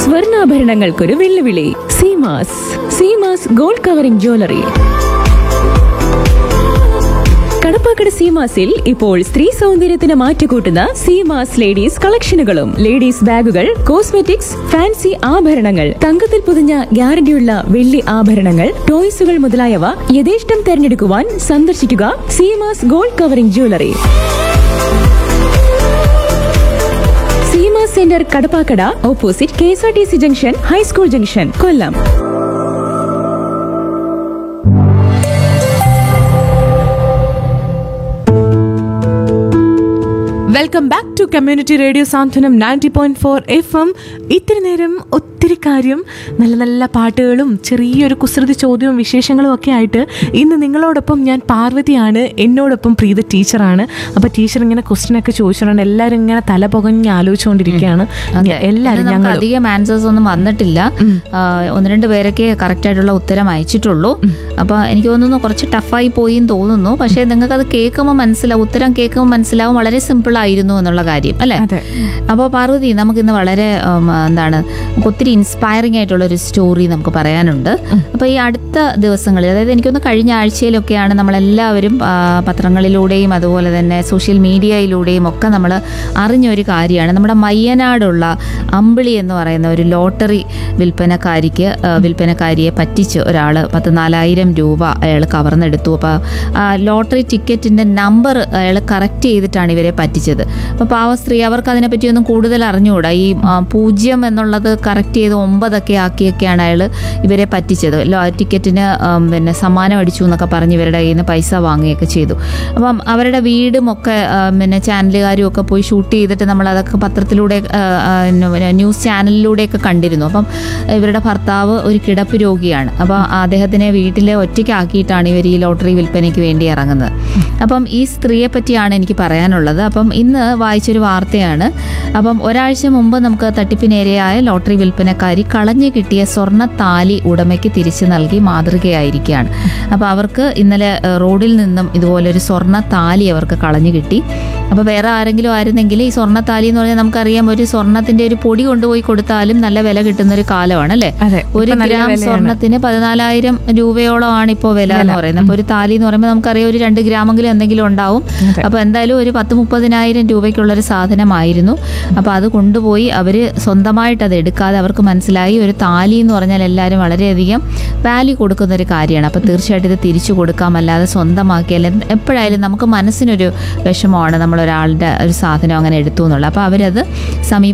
സ്വർണ്ണാഭരണങ്ങൾക്കൊരു വെല്ലുവിളി Seemas Seemas gold covering jewellery Kadappakada സീമാസിൽ ഇപ്പോൾ സ്ത്രീ സൗന്ദര്യത്തിന് മാറ്റുകൂട്ടുന്ന സീമാസ് ലേഡീസ് കളക്ഷനുകളും ലേഡീസ് ബാഗുകൾ കോസ്മെറ്റിക്സ് ഫാൻസി ആഭരണങ്ങൾ തങ്കത്തിൽ പൊതിഞ്ഞ ഗ്യാരണ്ടിയുള്ള വെള്ളി ആഭരണങ്ങൾ ടോയ്സുകൾ മുതലായവ യഥേഷ്ടം തെരഞ്ഞെടുക്കുവാൻ സന്ദർശിക്കുക Seemas gold covering jewellery Seema centre Kadappakada opposite K S R T C junction high school junction Kollam welcome back to community radio Santhwanam ninety point four F M ഇത്തിരി നേരം ഒത്തിരി കാര്യം നല്ല നല്ല പാട്ടുകളും ചെറിയൊരു കുസൃതി ചോദ്യവും വിശേഷങ്ങളും ഒക്കെ ആയിട്ട് ഇന്ന് നിങ്ങളോടൊപ്പം ഞാൻ പാർവതിയാണ് എന്നോടൊപ്പം പ്രീത ടീച്ചറാണ് അപ്പോൾ ടീച്ചർ ഇങ്ങനെ ക്വസ്റ്റ്യൻ ഒക്കെ ചോദിച്ചിട്ടുണ്ട് എല്ലാവരും ഇങ്ങനെ തല പുകഞ്ഞ് ആലോചിച്ചുകൊണ്ടിരിക്കുകയാണ് എല്ലാവരും ഇന്ന് നമുക്ക് ഞങ്ങൾ അധികം ആൻസേഴ്സ് ഒന്നും വന്നിട്ടില്ല ആ, ഒന്ന് രണ്ട് പേരൊക്കെ കറക്റ്റ് ആയിട്ടുള്ള ഉത്തരം അയച്ചിട്ടുള്ളൂ അപ്പൊ എനിക്ക് തോന്നുന്നു കുറച്ച് ടഫായി പോയി എന്ന് തോന്നുന്നു പക്ഷേ നിങ്ങൾക്ക് അത് കേൾക്കുമ്പോൾ മനസ്സിലാവും ഉത്തരം കേൾക്കുമ്പോൾ മനസ്സിലാവും വളരെ സിമ്പിൾ ആയിരുന്നു എന്നുള്ള കാര്യം അല്ലേ അതെ. അപ്പോൾ പാർവതി നമുക്ക് ഇന്ന് വളരെ ഉം, എന്താണ് നമുക്ക് ഒത്തിരി ഇൻസ്പയറിംഗ് ആയിട്ടുള്ള ഒരു സ്റ്റോറി നമുക്ക് പറയാനുണ്ട് അപ്പോൾ ഈ അടുത്ത ദിവസങ്ങളിൽ അതായത് എനിക്കൊന്ന് കഴിഞ്ഞ ആഴ്ചയിലൊക്കെയാണ് നമ്മളെല്ലാവരും ആ, പത്രങ്ങളിലൂടെയും അതുപോലെ തന്നെ സോഷ്യൽ മീഡിയയിലൂടെയും ഒക്കെ നമ്മൾ അറിഞ്ഞ ഒരു കാര്യമാണ് നമ്മുടെ മയ്യനാടുള്ള അമ്പിളി എന്ന് പറയുന്ന ഒരു ലോട്ടറി വിൽപ്പനക്കാരിക്ക് ആ, വിൽപ്പനക്കാരിയെ പറ്റിച്ച് ഒരാൾ പത്ത് നാലായിരം രൂപ അയാൾ കവർന്നെടുത്തു അപ്പോൾ ലോട്ടറി ടിക്കറ്റിൻ്റെ നമ്പർ അയാൾ കറക്റ്റ് ചെയ്തിട്ടാണ് ഇവരെ പറ്റിച്ചത് അപ്പോൾ പാവ സ്ത്രീ അവർക്ക് അതിനെപ്പറ്റിയൊന്നും കൂടുതൽ അറിഞ്ഞുകൂടാ ഈ ആ, പൂജ്യം എന്നുള്ളത് കറക്റ്റ് ചെയ്ത് ഒമ്പതൊക്കെ ആക്കിയൊക്കെയാണ് അയാൾ ഇവരെ പറ്റിച്ചത് ലോ ടിക്കറ്റിന് ആം, പിന്നെ സമ്മാനം അടിച്ചു എന്നൊക്കെ പറഞ്ഞ് ഇവരുടെ കയ്യിൽ നിന്ന് പൈസ വാങ്ങുകയൊക്കെ ചെയ്തു അപ്പം അവരുടെ വീടും ഒക്കെ ആ, പിന്നെ ചാനലുകാരും ഒക്കെ പോയി ഷൂട്ട് ചെയ്തിട്ട് നമ്മൾ അതൊക്കെ പത്രത്തിലൂടെ ആ, ആ, ന്യൂ- ന്യൂസ് ചാനലിലൂടെയൊക്കെ കണ്ടിരുന്നു അപ്പം ഇവരുടെ ഭർത്താവ് ഒരു കിടപ്പ് രോഗിയാണ് അപ്പോൾ അദ്ദേഹത്തിനെ വീട്ടിൽ ഒറ്റയ്ക്കാക്കിയിട്ടാണ് ഇവർ ഈ ലോട്ടറി വിൽപ്പനയ്ക്ക് വേണ്ടി ഇറങ്ങുന്നത് അപ്പം ഈ സ്ത്രീയെ പറ്റിയാണ് എനിക്ക് പറയാനുള്ളത് അപ്പം ഇന്ന് വായിച്ചൊരു വാർത്തയാണ് അപ്പം ഒരാഴ്ച മുമ്പ് നമുക്ക് തട്ടിപ്പിനിരയായ ലോട്ടറി വിൽപ്പനക്കാരി കളഞ്ഞു കിട്ടിയ സ്വർണ്ണ താലി ഉടമയ്ക്ക് തിരിച്ചു നൽകി മാതൃകയായിരിക്കുകയാണ് അപ്പോൾ അവർക്ക് ഇന്നലെ ഏഹ്, റോഡിൽ നിന്നും ഇതുപോലൊരു സ്വർണ്ണ താലി അവർക്ക് കളഞ്ഞു കിട്ടി അപ്പോൾ വേറെ ആരെങ്കിലും ആയിരുന്നെങ്കിൽ ഈ സ്വർണ്ണ താലി എന്ന് പറഞ്ഞാൽ നമുക്കറിയാം ഒരു സ്വർണ്ണത്തിന്റെ ഒരു പൊടി കൊണ്ടുപോയി കൊടുത്താലും നല്ല വില കിട്ടുന്ന ഒരു കാലമാണ് അല്ലേ അതെ, ഒരു ഇപ്പൊ നല്ല ഗ്രാം വിലയാണ്. സ്വർണ്ണത്തിന് പതിനാലായിരം രൂപയോളം ആണ് ഇപ്പോൾ വില എന്ന് പറയുന്നത് അപ്പോൾ ഒരു താലി എന്ന് പറയുമ്പോൾ നമുക്കറിയാം ഒരു രണ്ട് ഗ്രാമെങ്കിലും എന്തെങ്കിലും ഉണ്ടാവും അതെ. അപ്പോൾ എന്തായാലും ഒരു പത്ത് മുപ്പതിനായിരം രൂപയ്ക്കുള്ളൊരു സാധനമായിരുന്നു അപ്പോൾ അത് കൊണ്ടുപോയി അവർ സ്വന്തമായിട്ട് അത് എടുക്കാതെ അവർക്ക് മനസ്സിലായി ഒരു താലി എന്ന് പറഞ്ഞാൽ എല്ലാവരും വളരെയധികം വാല്യൂ കൊടുക്കുന്ന ഒരു കാര്യമാണ് അപ്പോൾ തീർച്ചയായിട്ടും ഇത് തിരിച്ചു കൊടുക്കാം അല്ലാതെ സ്വന്തമാക്കിയാൽ എപ്പോഴായാലും നമുക്ക് മനസ്സിനൊരു വിഷമമാണ് നമ്മൾ ഒരാളുടെ ഒരു സാധനം അങ്ങനെ എടുത്തു എന്നുള്ളത് അപ്പോൾ അവരത് സമീപ